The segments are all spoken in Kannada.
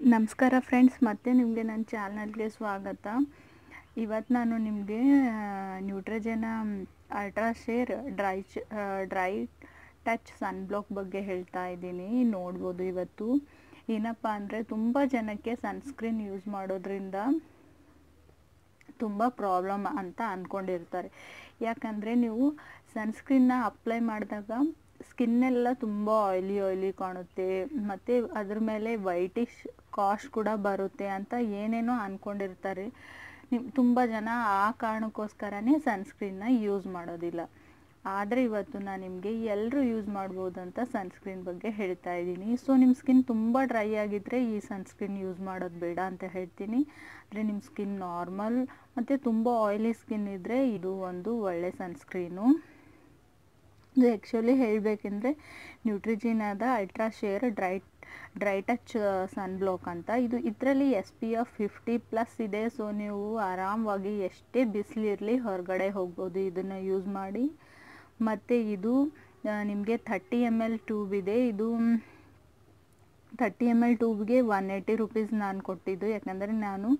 ನಮಸ್ಕಾರ ಫ್ರೆಂಡ್ಸ್ ಮತ್ತೆ ನಿಮಗೆ ನನ್ನ ಚಾನಲ್ಗೆ ಸ್ವಾಗತ ಇವತ್ತು ನಾನು ನಿಮಗೆ ನ್ಯೂಟ್ರಜನ ಅಲ್ಟ್ರಾ ಶೇರ್ ಡ್ರೈ ಚ ಡ್ರೈ ಟಚ್ ಸನ್ ಬ್ಲಾಕ್ ಬಗ್ಗೆ ಹೇಳ್ತಾ ಇದ್ದೀನಿ ನೋಡ್ಬೋದು ಇವತ್ತು ಏನಪ್ಪ ಅಂದರೆ ತುಂಬ ಜನಕ್ಕೆ ಸನ್ಸ್ಕ್ರೀನ್ ಯೂಸ್ ಮಾಡೋದ್ರಿಂದ ತುಂಬ ಪ್ರಾಬ್ಲಮ್ ಅಂತ ಅಂದ್ಕೊಂಡಿರ್ತಾರೆ ಯಾಕಂದರೆ ನೀವು ಸನ್ಸ್ಕ್ರೀನ್ನ ಅಪ್ಲೈ ಮಾಡಿದಾಗ ಸ್ಕಿನ್ನೆಲ್ಲ ತುಂಬ ಆಯ್ಲಿ ಆಯ್ಲಿ ಕಾಣುತ್ತೆ ಮತ್ತು ಅದ್ರ ಮೇಲೆ ವೈಟಿಶ್ ಕಾಸ್ಟ್ ಕೂಡ ಬರುತ್ತೆ ಅಂತ ಏನೇನೋ ಅಂದ್ಕೊಂಡಿರ್ತಾರೆ ನಿಮ್ ತುಂಬ ಜನ ಆ ಕಾರಣಕ್ಕೋಸ್ಕರನೇ ಸನ್ಸ್ಕ್ರೀನ್ನ ಯೂಸ್ ಮಾಡೋದಿಲ್ಲ ಆದರೆ ಇವತ್ತು ನಾನು ನಿಮಗೆ ಎಲ್ಲರೂ ಯೂಸ್ ಮಾಡ್ಬೋದು ಅಂತ ಸನ್ಸ್ಕ್ರೀನ್ ಬಗ್ಗೆ ಹೇಳ್ತಾ ಇದ್ದೀನಿ ಸೊ ನಿಮ್ಮ ಸ್ಕಿನ್ ತುಂಬ ಡ್ರೈ ಆಗಿದ್ದರೆ ಈ ಸನ್ಸ್ಕ್ರೀನ್ ಯೂಸ್ ಮಾಡೋದು ಬೇಡ ಅಂತ ಹೇಳ್ತೀನಿ ಅಂದರೆ ನಿಮ್ಮ ಸ್ಕಿನ್ ನಾರ್ಮಲ್ ಮತ್ತು ತುಂಬ ಆಯ್ಲಿ ಸ್ಕಿನ್ ಇದ್ದರೆ ಇದು ಒಂದು ಒಳ್ಳೆ ಸನ್ಸ್ಕ್ರೀನು ಇದು ಆ್ಯಕ್ಚುಲಿ ಹೇಳಬೇಕೆಂದ್ರೆ ನ್ಯೂಟ್ರಿಜಿನಾದ ultra sheer dry dry touch sunblock ಅಂತ ಇದು ಇದರಲ್ಲಿ S P F fifty plus ಇದೆ ಸೊ ನೀವು ಆರಾಮವಾಗಿ ಎಷ್ಟೇ ಬಿಸಿಲಿರಲಿ ಹೊರಗಡೆ ಹೋಗ್ಬೋದು ಇದನ್ನು ಯೂಸ್ ಮಾಡಿ ಮತ್ತು ಇದು ನಿಮಗೆ ಥರ್ಟಿ ಎಮ್ ಎಲ್ ಟ್ಯೂಬ್ ಇದೆ ಇದು ಥರ್ಟಿ ಎಮ್ ಎಲ್ ಟ್ಯೂಬ್ಗೆ ಒನ್ ಏಯ್ಟಿ ರುಪೀಸ್ ನಾನು ಕೊಟ್ಟಿದ್ದು ಯಾಕಂದರೆ ನಾನು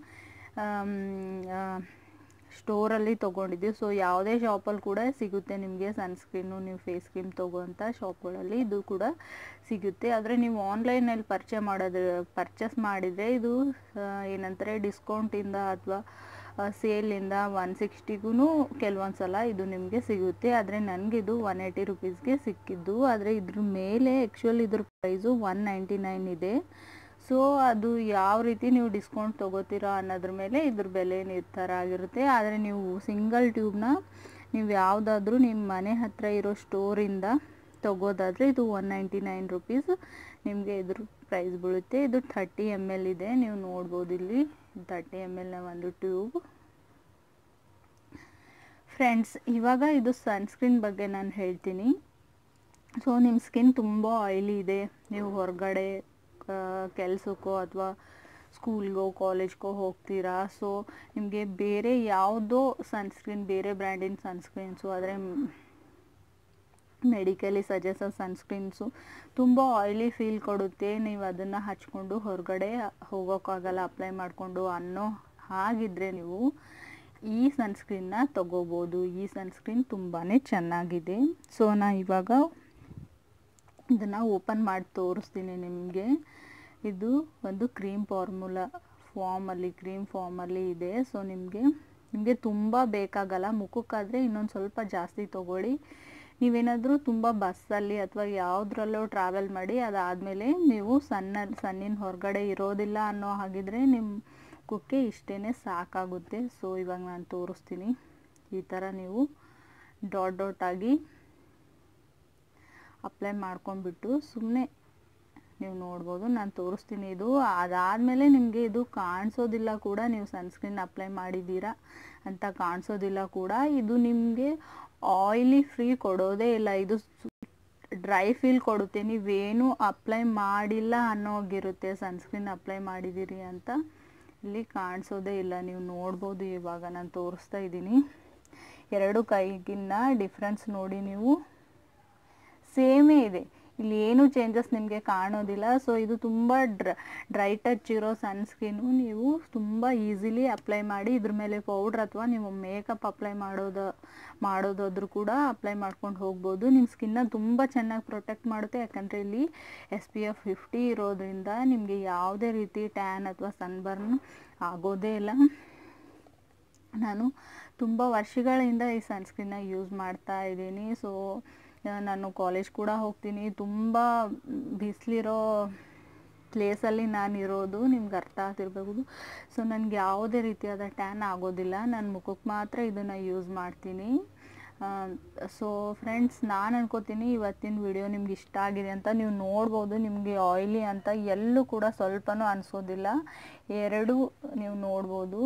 ಸ್ಟೋರಲ್ಲಿ ತೊಗೊಂಡಿದ್ದೆ ಸೊ ಯಾವುದೇ ಶಾಪಲ್ಲಿ ಕೂಡ ಸಿಗುತ್ತೆ ನಿಮಗೆ ಸನ್ಸ್ಕ್ರೀನು ನೀವು ಫೇಸ್ ಕ್ರೀಮ್ ತೊಗೋಂಥ ಶಾಪ್ಗಳಲ್ಲಿ ಇದು ಕೂಡ ಸಿಗುತ್ತೆ ಆದರೆ ನೀವು ಆನ್ಲೈನಲ್ಲಿ ಪರ್ಚೇ ಮಾಡೋದು ಪರ್ಚೇಸ್ ಮಾಡಿದರೆ ಇದು ಏನಂತಾರೆ ಡಿಸ್ಕೌಂಟಿಂದ ಅಥವಾ ಸೇಲಿಂದ ಒನ್ ಸಿಕ್ಸ್ಟಿಗೂ ಕೆಲವೊಂದು ಸಲ ಇದು ನಿಮಗೆ ಸಿಗುತ್ತೆ ಆದರೆ ನನಗಿದು ಒನ್ ಏಯ್ಟಿ ರುಪೀಸ್ಗೆ ಸಿಕ್ಕಿದ್ದು ಆದರೆ ಇದ್ರ ಮೇಲೆ ಆ್ಯಕ್ಚುಲಿ ಇದ್ರ ಪ್ರೈಸು ಒನ್ ನೈಂಟಿ ನೈನ್ ಇದೆ ಸೊ ಅದು ಯಾವ ರೀತಿ ನೀವು ಡಿಸ್ಕೌಂಟ್ ತೊಗೋತೀರಾ ಅನ್ನೋದ್ರ ಮೇಲೆ ಇದ್ರ ಬೆಲೆ ನಿರ್ಧಾರ ಆಗಿರುತ್ತೆ ಆದರೆ ನೀವು ಸಿಂಗಲ್ ಟ್ಯೂಬ್ನ ನೀವು ಯಾವುದಾದ್ರೂ ನಿಮ್ಮ ಮನೆ ಹತ್ತಿರ ಇರೋ ಸ್ಟೋರಿಂದ ತೊಗೋದಾದರೆ ಇದು ಒನ್ ನೈಂಟಿ ನೈನ್ ರುಪೀಸ್ ನಿಮಗೆ ಇದ್ರ ಪ್ರೈಸ್ ಬೀಳುತ್ತೆ ಇದು ಥರ್ಟಿ ಎಮ್ ಎಲ್ ಇದೆ ನೀವು ನೋಡ್ಬೋದು ಇಲ್ಲಿ ಥರ್ಟಿ ಎಮ್ ಎಲ್ನ ಒಂದು ಟ್ಯೂಬ್ ಫ್ರೆಂಡ್ಸ್ ಇವಾಗ ಇದು ಸನ್ಸ್ಕ್ರೀನ್ ಬಗ್ಗೆ ನಾನು ಹೇಳ್ತೀನಿ ಸೊ ನಿಮ್ಮ ಸ್ಕಿನ್ ತುಂಬ ಆಯ್ಲಿ ಇದೆ ನೀವು ಹೊರಗಡೆ ಕೆಲಸಕ್ಕೋ ಅಥವಾ ಸ್ಕೂಲ್ಗೋ ಕಾಲೇಜ್ಗೋ ಹೋಗ್ತೀರಾ ಸೊ ನಿಮಗೆ ಬೇರೆ ಯಾವುದೋ ಸನ್ಸ್ಕ್ರೀನ್ ಬೇರೆ ಬ್ರ್ಯಾಂಡಿನ ಸನ್ಸ್ಕ್ರೀನ್ಸು ಆದರೆ ಮೆಡಿಕಲಿ ಸಜೆಸೋ ಸನ್ಸ್ಕ್ರೀನ್ಸು ತುಂಬ ಆಯ್ಲಿ ಫೀಲ್ ಕೊಡುತ್ತೆ ನೀವು ಅದನ್ನು ಹಚ್ಕೊಂಡು ಹೊರಗಡೆ ಹೋಗೋಕ್ಕಾಗಲ್ಲ ಅಪ್ಲೈ ಮಾಡಿಕೊಂಡು ಅನ್ನೋ ಹಾಗಿದ್ರೆ ನೀವು ಈ ಸನ್ಸ್ಕ್ರೀನ್ನ ತಗೋಬೋದು ಈ ಸನ್ಸ್ಕ್ರೀನ್ ತುಂಬಾ ಚೆನ್ನಾಗಿದೆ ಸೊ ನಾ ಇವಾಗ ಇದನ್ನು ಓಪನ್ ಮಾಡಿ ತೋರಿಸ್ತೀನಿ ನಿಮಗೆ ಇದು ಒಂದು ಕ್ರೀಮ್ ಫಾರ್ಮುಲಾ ಫಾರ್ಮಲ್ಲಿ ಕ್ರೀಮ್ ಫಾರ್ಮಲ್ಲಿ ಇದೆ ಸೊ ನಿಮಗೆ ನಿಮಗೆ ತುಂಬ ಬೇಕಾಗಲ್ಲ ಮುಖಕ್ಕಾದರೆ ಇನ್ನೊಂದು ಸ್ವಲ್ಪ ಜಾಸ್ತಿ ತೊಗೊಳ್ಳಿ ನೀವೇನಾದರೂ ತುಂಬ ಬಸ್ಸಲ್ಲಿ ಅಥವಾ ಯಾವುದ್ರಲ್ಲೋ ಟ್ರಾವೆಲ್ ಮಾಡಿ ಅದಾದಮೇಲೆ ನೀವು ಸಣ್ಣ ಸಣ್ಣಿನ ಹೊರಗಡೆ ಇರೋದಿಲ್ಲ ಅನ್ನೋ ಹಾಗಿದ್ರೆ ನಿಮ್ಮ ಕುಕ್ಕೆ ಇಷ್ಟೇ ಸಾಕಾಗುತ್ತೆ ಸೊ ಇವಾಗ ನಾನು ತೋರಿಸ್ತೀನಿ ಈ ಥರ ನೀವು ಡಾಟ್ ಡಾಟ್ ಆಗಿ ಅಪ್ಲೈ ಮಾಡ್ಕೊಂಡ್ಬಿಟ್ಟು ಸುಮ್ಮನೆ ನೀವು ನೋಡ್ಬೋದು ನಾನು ತೋರಿಸ್ತೀನಿ ಇದು ಅದಾದಮೇಲೆ ನಿಮಗೆ ಇದು ಕಾಣಿಸೋದಿಲ್ಲ ಕೂಡ ನೀವು ಸನ್ಸ್ಕ್ರೀನ್ ಅಪ್ಲೈ ಮಾಡಿದ್ದೀರಾ ಅಂತ ಕಾಣಿಸೋದಿಲ್ಲ ಕೂಡ ಇದು ನಿಮಗೆ ಆಯಿಲಿ ಫ್ರೀ ಕೊಡೋದೇ ಇಲ್ಲ ಇದು ಡ್ರೈ ಫೀಲ್ ಕೊಡುತ್ತೆ ನೀವೇನು ಅಪ್ಲೈ ಮಾಡಿಲ್ಲ ಅನ್ನೋಗಿರುತ್ತೆ ಸನ್ಸ್ಕ್ರೀನ್ ಅಪ್ಲೈ ಮಾಡಿದ್ದೀರಿ ಅಂತ ಇಲ್ಲಿ ಕಾಣಿಸೋದೇ ಇಲ್ಲ ನೀವು ನೋಡ್ಬೋದು ಇವಾಗ ನಾನು ತೋರಿಸ್ತಾ ಇದ್ದೀನಿ ಎರಡು ಕೈಗಿನ್ನ ಡಿಫ್ರೆನ್ಸ್ ನೋಡಿ ನೀವು ಸೇಮೇ ಇದೆ ಇಲ್ಲಿ ಏನು ಚೇಂಜಸ್ ನಿಮಗೆ ಕಾಣೋದಿಲ್ಲ ಸೊ ಇದು ತುಂಬ ಡ್ರ ಡ್ರೈ ಟಚ್ ಇರೋ ಸನ್ಸ್ಕ್ರೀನು ನೀವು ತುಂಬ ಈಸಿಲಿ ಅಪ್ಲೈ ಮಾಡಿ ಇದ್ರ ಮೇಲೆ ಪೌಡ್ರ್ ಅಥವಾ ನೀವು ಮೇಕಪ್ ಅಪ್ಲೈ ಮಾಡೋದು ಮಾಡೋದಾದ್ರೂ ಕೂಡ ಅಪ್ಲೈ ಮಾಡ್ಕೊಂಡು ಹೋಗ್ಬೋದು ನಿಮ್ಮ ಸ್ಕಿನ್ನ ತುಂಬ ಚೆನ್ನಾಗಿ ಪ್ರೊಟೆಕ್ಟ್ ಮಾಡುತ್ತೆ ಯಾಕಂದರೆ ಇಲ್ಲಿ ಎಸ್ ಪಿ ಎಫ್ ಫಿಫ್ಟಿ ಇರೋದ್ರಿಂದ ನಿಮಗೆ ಯಾವುದೇ ರೀತಿ ಟ್ಯಾನ್ ಅಥವಾ ಸನ್ಬರ್ನ್ ಆಗೋದೇ ಇಲ್ಲ ನಾನು ತುಂಬ ವರ್ಷಗಳಿಂದ ಈ ಸನ್ಸ್ಕ್ರೀನ್ನ ಯೂಸ್ ಮಾಡ್ತಾ ಇದ್ದೀನಿ ಸೊ ನಾನು ಕಾಲೇಜ್ ಕೂಡ ಹೋಗ್ತೀನಿ ತುಂಬ ಬಿಸಿಲಿರೋ ಪ್ಲೇಸಲ್ಲಿ ನಾನು ಇರೋದು ನಿಮ್ಗೆ ಅರ್ಥ ಆಗ್ತಿರ್ಬೋದು ಸೊ ನನಗೆ ಯಾವುದೇ ರೀತಿಯಾದ ಟ್ಯಾನ್ ಆಗೋದಿಲ್ಲ ನನ್ನ ಮುಖಕ್ಕೆ ಮಾತ್ರ ಇದನ್ನು ಯೂಸ್ ಮಾಡ್ತೀನಿ ಸೊ ಫ್ರೆಂಡ್ಸ್ ನಾನು ಅನ್ಕೋತೀನಿ ಇವತ್ತಿನ ವಿಡಿಯೋ ನಿಮ್ಗೆ ಇಷ್ಟ ಆಗಿದೆ ಅಂತ ನೀವು ನೋಡ್ಬೋದು ನಿಮಗೆ ಆಯ್ಲಿ ಅಂತ ಎಲ್ಲೂ ಕೂಡ ಸ್ವಲ್ಪನೂ ಅನಿಸೋದಿಲ್ಲ ಎರಡು ನೀವು ನೋಡ್ಬೋದು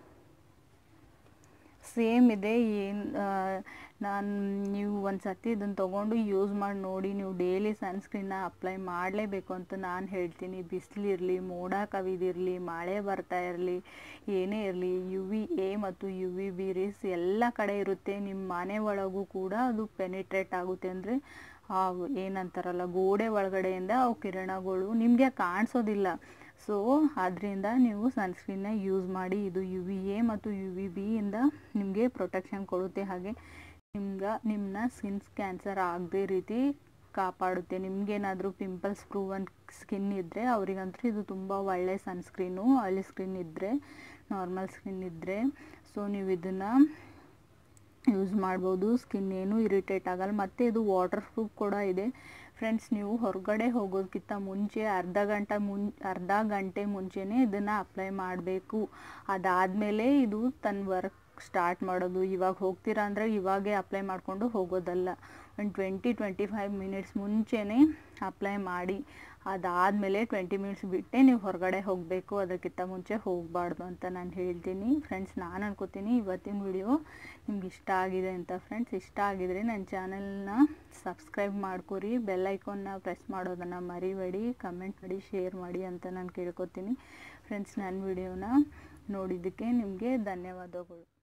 ಸೇಮ್ ಇದೆ ಏನು ನಾನು ನೀವು ಒಂದು ಸತಿ ಇದನ್ನು ತೊಗೊಂಡು ಯೂಸ್ ಮಾಡಿ ನೋಡಿ ನೀವು ಡೈಲಿ ಸನ್ಸ್ಕ್ರೀನ್ನ ಅಪ್ಲೈ ಮಾಡಲೇಬೇಕು ಅಂತ ನಾನು ಹೇಳ್ತೀನಿ ಬಿಸಿಲಿರಲಿ ಮೋಡ ಕವಿದಿರಲಿ ಮಳೆ ಬರ್ತಾ ಇರಲಿ ಏನೇ ಇರಲಿ ಯು ವಿ ಎ ಮತ್ತು ಯು ವಿ ಬಿ ರೇಸ್ ಎಲ್ಲ ಕಡೆ ಇರುತ್ತೆ ನಿಮ್ಮ ಮನೆ ಒಳಗೂ ಕೂಡ ಅದು ಪೆನಿಟ್ರೇಟ್ ಆಗುತ್ತೆ ಅಂದರೆ ಏನಂತಾರಲ್ಲ ಗೋಡೆ ಒಳಗಡೆಯಿಂದ ಅವು ಕಿರಣಗಳು ನಿಮಗೆ ಕಾಣಿಸೋದಿಲ್ಲ ಸೊ ಅದರಿಂದ ನೀವು ಸನ್ಸ್ಕ್ರೀನ್ನ ಯೂಸ್ ಮಾಡಿ ಇದು ಯು ವಿ ಎ ಮತ್ತು ಯು ವಿ ಬಿಯಿಂದ ನಿಮಗೆ ಪ್ರೊಟೆಕ್ಷನ್ ಕೊಡುತ್ತೆ ಹಾಗೆ ನಿಮ್ಗೆ ನಿಮ್ಮನ್ನ ಸ್ಕಿನ್ಸ್ ಕ್ಯಾನ್ಸರ್ ಆಗದೇ ರೀತಿ ಕಾಪಾಡುತ್ತೆ ನಿಮ್ಗೇನಾದರೂ ಪಿಂಪಲ್ಸ್ ಪ್ರೂವನ್ ಸ್ಕಿನ್ ಇದ್ದರೆ ಅವರಿಗಂತೂ ಇದು ತುಂಬ ಒಳ್ಳೆ ಸನ್ಸ್ಕ್ರೀನು ಆಯಿಲಿ ಸ್ಕಿನ್ ಇದ್ದರೆ ನಾರ್ಮಲ್ ಸ್ಕಿನ್ ಇದ್ದರೆ ಸೊ ನೀವು ಇದನ್ನು ಯೂಸ್ ಮಾಡ್ಬೋದು ಸ್ಕಿನ್ ಏನೂ ಇರಿಟೇಟ್ ಆಗಲ್ಲ ಮತ್ತು ಇದು ವಾಟರ್ ಪ್ರೂಫ್ ಕೂಡ ಇದೆ ಫ್ರೆಂಡ್ಸ್ ನೀವು ಹೊರಗಡೆ ಹೋಗೋದಕ್ಕಿಂತ ಮುಂಚೆ ಅರ್ಧ ಗಂಟೆ ಮುನ್ ಅರ್ಧ ಗಂಟೆ ಮುಂಚೆನೇ ಇದನ್ನು ಅಪ್ಲೈ ಮಾಡಬೇಕು ಅದಾದಮೇಲೆ ಇದು ತನ್ನ ವರ್ಕ್ ಸ್ಟಾರ್ಟ್ ಮಾಡೋದು ಇವಾಗ ಹೋಗ್ತೀರಾ ಅಂದರೆ ಇವಾಗೇ ಅಪ್ಲೈ ಮಾಡಿಕೊಂಡು ಹೋಗೋದಲ್ಲ ಒಂದು ಟ್ವೆಂಟಿ ಟ್ವೆಂಟಿ ಫೈವ್ ಮಿನಿಟ್ಸ್ ಮುಂಚೆನೇ ಅಪ್ಲೈ ಮಾಡಿ ಅದಾದಮೇಲೆ ಟ್ವೆಂಟಿ ಮಿನಿಟ್ಸ್ ಬಿಟ್ಟೆ ನೀವು ಹೊರಗಡೆ ಹೋಗಬೇಕು ಅದಕ್ಕಿಂತ ಮುಂಚೆ ಹೋಗಬಾರ್ದು ಅಂತ ನಾನು ಹೇಳ್ತೀನಿ ಫ್ರೆಂಡ್ಸ್ ನಾನು ಅನ್ಕೋತೀನಿ ಇವತ್ತಿನ ವಿಡಿಯೋ ನಿಮ್ಗೆ ಇಷ್ಟ ಆಗಿದೆ ಅಂತ ಫ್ರೆಂಡ್ಸ್ ಇಷ್ಟ ಆಗಿದರೆ ನನ್ನ ಚಾನಲ್ನ ಸಬ್ಸ್ಕ್ರೈಬ್ ಮಾಡ್ಕೊರಿ ಬೆಲ್ ಐಕಾನ್ನ ಪ್ರೆಸ್ ಮಾಡೋದನ್ನು ಮರಿಬೇಡಿ ಕಮೆಂಟ್ ಮಾಡಿ ಶೇರ್ ಮಾಡಿ ಅಂತ ನಾನು ಕೇಳ್ಕೊತೀನಿ ಫ್ರೆಂಡ್ಸ್ ನನ್ನ ವಿಡಿಯೋನ ನೋಡಿದ್ದಕ್ಕೆ ನಿಮಗೆ ಧನ್ಯವಾದಗಳು